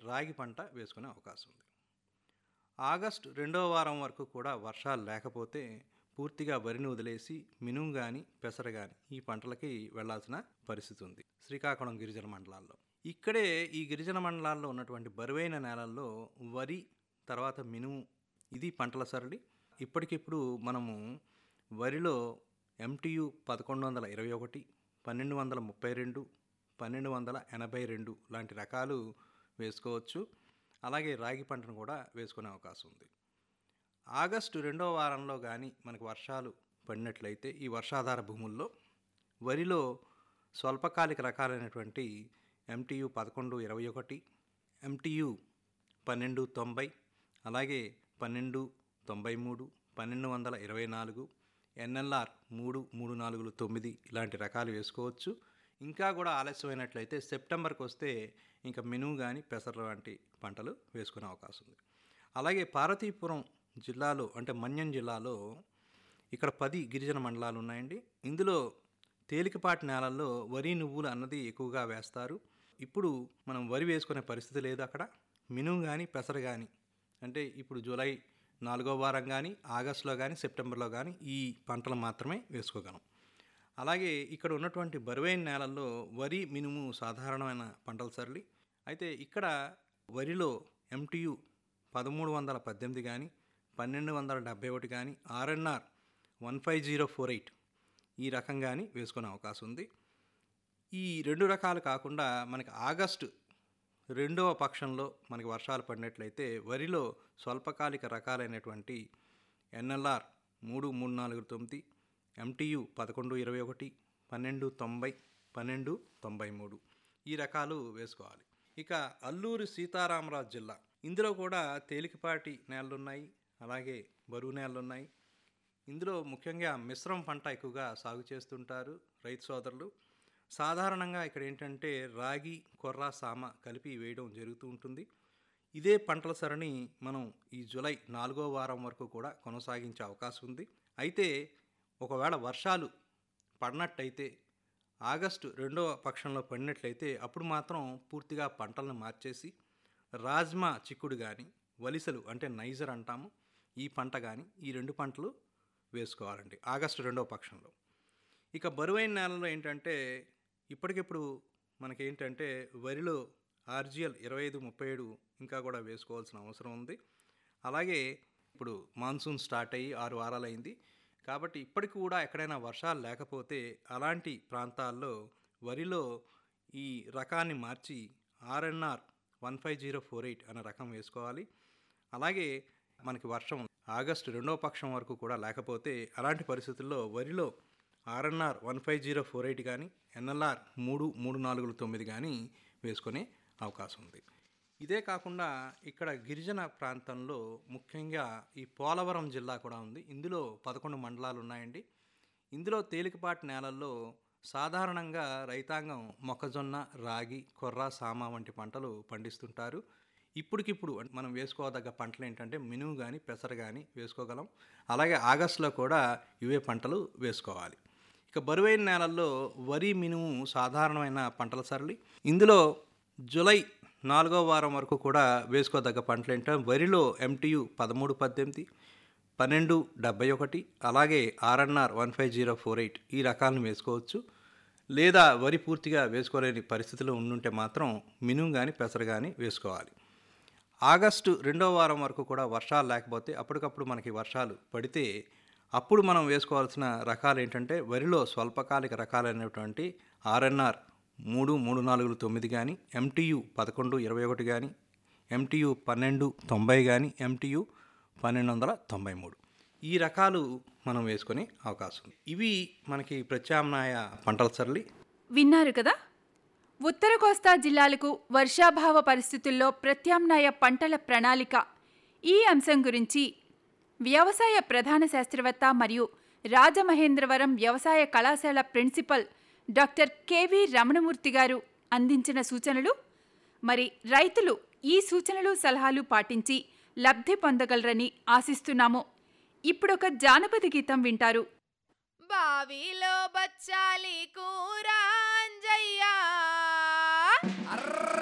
రాగి పంట వేసుకునే అవకాశం ఉంది ఆగస్టు రెండవ వారం వరకు కూడా వర్షాలు లేకపోతే పూర్తిగా వరిని వదిలేసి మినుము కానీ పెసర కానీ ఈ పంటలకి వెళ్లాల్సిన పరిస్థితి ఉంది శ్రీకాకుళం గిరిజన మండలాల్లో ఇక్కడే ఈ గిరిజన మండలాల్లో ఉన్నటువంటి బరువైన నేలల్లో వరి తర్వాత మినుము ఇది పంటల సరళి ఇప్పటికిప్పుడు మనము వరిలో ఎంటీయు పదకొండు వందల ఇరవై ఒకటి పన్నెండు వందల ముప్పై రెండు పన్నెండు వందల ఎనభై రెండు లాంటి రకాలు వేసుకోవచ్చు అలాగే రాగి పంటను కూడా వేసుకునే అవకాశం ఉంది ఆగస్టు రెండవ వారంలో కానీ మనకు వర్షాలు పడినట్లయితే ఈ వర్షాధార భూముల్లో వరిలో స్వల్పకాలిక రకాలైనటువంటి ఎంటీయు పదకొండు ఇరవై ఒకటి ఎంటీయు పన్నెండు తొంభై అలాగే పన్నెండు తొంభై మూడు పన్నెండు వందల ఇరవై నాలుగు ఎన్ఎల్ఆర్ మూడు మూడు నాలుగులు తొమ్మిది ఇలాంటి రకాలు వేసుకోవచ్చు ఇంకా కూడా ఆలస్యమైనట్లయితే సెప్టెంబర్కి వస్తే ఇంకా మినుము కానీ పెసర లాంటి పంటలు వేసుకునే అవకాశం ఉంది అలాగే పార్వతీపురం జిల్లాలో అంటే మన్యం జిల్లాలో ఇక్కడ పది గిరిజన మండలాలు ఉన్నాయండి ఇందులో తేలికపాటి నేలల్లో వరి నువ్వులు అన్నది ఎక్కువగా వేస్తారు ఇప్పుడు మనం వరి వేసుకునే పరిస్థితి లేదు అక్కడ మినుము కానీ పెసర కానీ అంటే ఇప్పుడు జూలై నాలుగో వారం కానీ ఆగస్టులో కానీ సెప్టెంబర్లో కానీ ఈ పంటలు మాత్రమే వేసుకోగలం అలాగే ఇక్కడ ఉన్నటువంటి బరువైన నేలల్లో వరి మినుము సాధారణమైన పంటల సరళి అయితే ఇక్కడ వరిలో ఎంటీయు పదమూడు వందల పద్దెనిమిది కానీ పన్నెండు వందల డెబ్బై ఒకటి కానీ RNR one five zero four eight ఈ రకం కానీ వేసుకునే అవకాశం ఉంది ఈ రెండు రకాలు కాకుండా మనకి ఆగస్టు రెండవ పక్షంలో మనకి వర్షాలు పడినట్లయితే వరిలో స్వల్పకాలిక రకాలైనటువంటి ఎన్ఎల్ఆర్ మూడు మూడు నాలుగు తొమ్మిది ఎంటీయు పదకొండు ఇరవై ఒకటి పన్నెండు తొంభై పన్నెండు తొంభై మూడు ఈ రకాలు వేసుకోవాలి ఇక అల్లూరి సీతారామరాజు జిల్లా ఇందులో కూడా తేలికపాటి నేలలు ఉన్నాయి అలాగే బరువు నేలలు ఉన్నాయి ఇందులో ముఖ్యంగా మిశ్రమ పంట ఎక్కువగా సాగు చేస్తుంటారు రైతు సోదరులు సాధారణంగా ఇక్కడ ఏంటంటే రాగి కొర్ర సామ కలిపి వేయడం జరుగుతూ ఉంటుంది ఇదే పంటల సరని మనం ఈ జూలై నాలుగో వారం వరకు కూడా కొనసాగించే అవకాశం ఉంది అయితే ఒకవేళ వర్షాలు పడినట్టయితే ఆగస్టు రెండవ పక్షంలో పడినట్లయితే అప్పుడు మాత్రం పూర్తిగా పంటలను మార్చేసి రాజ్మా చిక్కుడు కానీ వలిసలు అంటే నైజర్ అంటాము ఈ పంట కానీ ఈ రెండు పంటలు వేసుకోవాలండి ఆగస్టు రెండవ పక్షంలో ఇక బరువైన నేలలో ఏంటంటే ఇప్పటికిప్పుడు మనకేంటంటే వరిలో ఆర్జిఎల్ ఇరవై ఐదు ముప్పై ఏడు ఇంకా కూడా వేసుకోవాల్సిన అవసరం ఉంది అలాగే ఇప్పుడు మాన్సూన్ స్టార్ట్ అయ్యి ఆరు వారాలు అయింది కాబట్టి ఇప్పటికి కూడా ఎక్కడైనా వర్షాలు లేకపోతే అలాంటి ప్రాంతాల్లో వరిలో ఈ రకాన్ని మార్చి RNR one five zero four eight అనే రకం వేసుకోవాలి అలాగే మనకి వర్షం ఆగస్టు రెండవ పక్షం వరకు కూడా లేకపోతే అలాంటి పరిస్థితుల్లో వరిలో RNR one five zero four eight కానీ ఎన్ఎల్ఆర్ మూడు మూడు నాలుగులు తొమ్మిది కానీ వేసుకునే అవకాశం ఉంది ఇదే కాకుండా ఇక్కడ గిరిజన ప్రాంతంలో ముఖ్యంగా ఈ పోలవరం జిల్లా కూడా ఉంది ఇందులో పదకొండు మండలాలు ఉన్నాయండి ఇందులో తేలికపాటి నేలల్లో సాధారణంగా రైతాంగం మొక్కజొన్న రాగి కొర్ర సామ వంటి పంటలు పండిస్తుంటారు ఇప్పటికిప్పుడు అంటే మనం వేసుకోదగ్గ పంటలు ఏంటంటే మినుము కానీ పెసర కానీ వేసుకోగలం అలాగే ఆగస్టులో కూడా ఇవే పంటలు వేసుకోవాలి ఇక బరువైన నేలల్లో వరి మినుము సాధారణమైన పంటల సరళి ఇందులో జూలై నాలుగో వారం వరకు కూడా వేసుకోదగ్గ పంటలు ఏంటంటే వరిలో ఎంటీయు పదమూడు పద్దెనిమిది పన్నెండు డెబ్బై ఒకటి అలాగే RNR one five zero four eight ఈ రకాలను వేసుకోవచ్చు లేదా వరి పూర్తిగా వేసుకోలేని పరిస్థితిలో ఉండుంటే మాత్రం మినుము కానీ పెసర కానీ వేసుకోవాలి ఆగస్టు రెండో వారం వరకు కూడా వర్షాలు లేకపోతే అప్పటికప్పుడు మనకి వర్షాలు పడితే అప్పుడు మనం వేసుకోవాల్సిన రకాలు ఏంటంటే వరిలో స్వల్పకాలిక రకాలైనటువంటి ఆర్ఎన్ఆర్ మూడు మూడు నాలుగు తొమ్మిది కానీ ఎంటీయు పదకొండు ఇరవై ఒకటి కానీ ఎంటీయు పన్నెండు తొంభై కానీ ఎంటీయు పన్నెండు వందల తొంభై మూడు ఈ రకాలు మనం వేసుకునే అవకాశం ఉంది ఇవి మనకి ప్రత్యామ్నాయ పంటల సరళి విన్నారు కదా ఉత్తర కోస్తా జిల్లాలకు వర్షాభావ పరిస్థితుల్లో ప్రత్యామ్నాయ పంటల ప్రణాళిక ఈ అంశం గురించి వ్యవసాయ ప్రధాన శాస్త్రవేత్త మరియు రాజమహేంద్రవరం వ్యవసాయ కళాశాల ప్రిన్సిపల్ డాక్టర్ కెవి రమణమూర్తి గారు అందించిన సూచనలు మరి రైతులు ఈ సూచనలు సలహాలు పాటించి లబ్ధి పొందగలరని ఆశిస్తున్నాము ఇప్పుడొక జానపద గీతం వింటారు బావిలో బచ్చాలి కూర అంజయ్యా